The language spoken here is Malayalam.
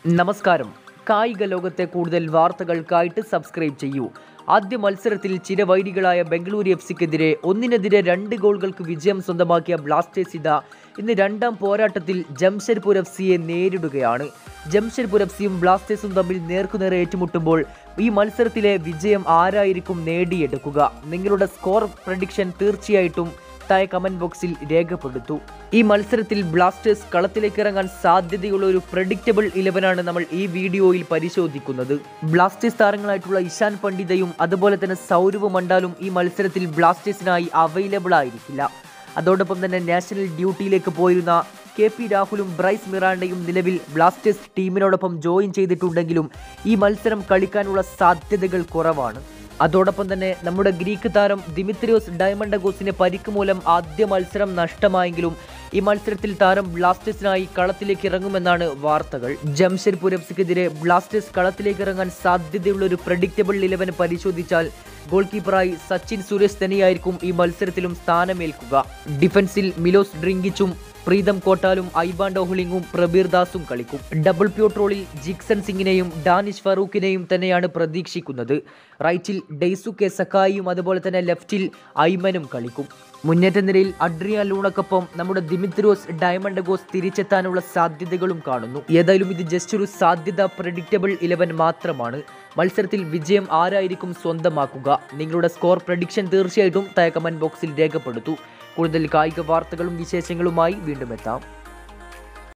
നമസ്കാരം കായിക ലോകത്തെ കൂടുതൽ വാർത്തകൾക്കായിട്ട് സബ്സ്ക്രൈബ് ചെയ്യൂ ആദ്യ മത്സരത്തിൽ ചിരവൈരികളായ ബംഗളൂരു എഫ് സിക്കെതിരെ ഒന്നിനെതിരെ രണ്ട് ഗോളുകൾക്ക് വിജയം സ്വന്തമാക്കിയ ബ്ലാസ്റ്റേഴ്സ് ഇതാ ഇന്ന് രണ്ടാം പോരാട്ടത്തിൽ ജംഷഡ്പൂർ എഫ് സിയെ നേരിടുകയാണ് ജംഷഡ്പൂർ എഫ് സിയും ബ്ലാസ്റ്റേഴ്സും തമ്മിൽ നേർക്കുനേരെ ഏറ്റുമുട്ടുമ്പോൾ ഈ മത്സരത്തിലെ വിജയം ആരായിരിക്കും നേടിയെടുക്കുക നിങ്ങളുടെ സ്കോർ പ്രഡിക്ഷൻ തീർച്ചയായിട്ടും താഴെ കമന്റ് ബോക്സിൽ രേഖപ്പെടുത്തു ഈ മത്സരത്തിൽ ബ്ലാസ്റ്റേഴ്സ് കളത്തിലേക്ക് ഇറങ്ങാൻ സാധ്യതയുള്ള ഒരു പ്രഡിക്റ്റബിൾ ഇലവനാണ് നമ്മൾ ഈ വീഡിയോയിൽ പരിശോധിക്കുന്നത് ബ്ലാസ്റ്റേഴ്സ് താരങ്ങളായിട്ടുള്ള ഇഷാൻ പണ്ഡിതയും അതുപോലെ തന്നെ സൗരവ് മണ്ടാലും ഈ മത്സരത്തിൽ ബ്ലാസ്റ്റേഴ്സിനായി അവൈലബിൾ ആയിരിക്കില്ല അതോടൊപ്പം തന്നെ നാഷണൽ ഡ്യൂട്ടിയിലേക്ക് പോയിരുന്ന കെ പി രാഹുലും ബ്രൈസ് മിറാണ്ടയും നിലവിൽ ബ്ലാസ്റ്റേഴ്സ് ടീമിനോടൊപ്പം ജോയിൻ ചെയ്തിട്ടുണ്ടെങ്കിലും ഈ മത്സരം കളിക്കാനുള്ള സാധ്യതകൾ കുറവാണ് അതോടൊപ്പം തന്നെ നമ്മുടെ ഗ്രീക്ക് താരം ദിമിത്രിയോസ് ഡയമണ്ടഗോസിന് പരിക്ക് മൂലം ആദ്യ മത്സരം നഷ്ടമായെങ്കിലും ഈ മത്സരത്തിൽ താരം ബ്ലാസ്റ്റേഴ്സിനായി കളത്തിലേക്ക് ഇറങ്ങുമെന്നാണ് വാർത്തകൾ ജംഷഡ്പൂർ എഫ് സിക്കെതിരെ ബ്ലാസ്റ്റേഴ്സ് കളത്തിലേക്ക് ഇറങ്ങാൻ സാധ്യതയുള്ള ഒരു പ്രഡിക്റ്റബിൾ ഇലവൻ പരിശോധിച്ചാൽ ഗോൾ കീപ്പറായി സച്ചിൻ സുരേഷ് തന്നെയായിരിക്കും ഈ മത്സരത്തിലും സ്ഥാനമേൽക്കുക ഡിഫൻസിൽ മിലോസ് ഡ്രിങ്കിച്ചും പ്രീതം കോട്ടാലും ഐബാൻ ഡോഹ്ലിംഗും പ്രബീർ ദാസും കളിക്കും ഡബിൾ പ്യൂട്രോളിൽ ജിക്സൺ സിംഗിനെയും ഡാനിഷ് ഫറൂഖിനെയും തന്നെയാണ് പ്രതീക്ഷിക്കുന്നത് റൈറ്റിൽ ഡെയ്സുക്കെ സക്കായിയും അതുപോലെ തന്നെ ലെഫ്റ്റിൽ ഐമനും കളിക്കും മുന്നേറ്റ നിരയിൽ അഡ്രിയ ലൂണക്കൊപ്പം നമ്മുടെ ദിമിത്രോസ് ഡയമണ്ടഗോസ് തിരിച്ചെത്താനുള്ള സാധ്യതകളും കാണുന്നു ഏതായാലും ഇത് ജസ്റ്റ് ഒരു സാധ്യത പ്രഡിക്റ്റബിൾ ഇലവൻ മാത്രമാണ് മത്സരത്തിൽ വിജയം ആരായിരിക്കും സ്വന്തമാക്കുക നിങ്ങളുടെ സ്കോർ പ്രഡിക്ഷൻ തീർച്ചയായിട്ടും താഴെ കമന്റ് ബോക്സിൽ രേഖപ്പെടുത്തൂ കൂടുതൽ കായിക വാർത്തകളും വിശേഷങ്ങളുമായി വീണ്ടും എത്താം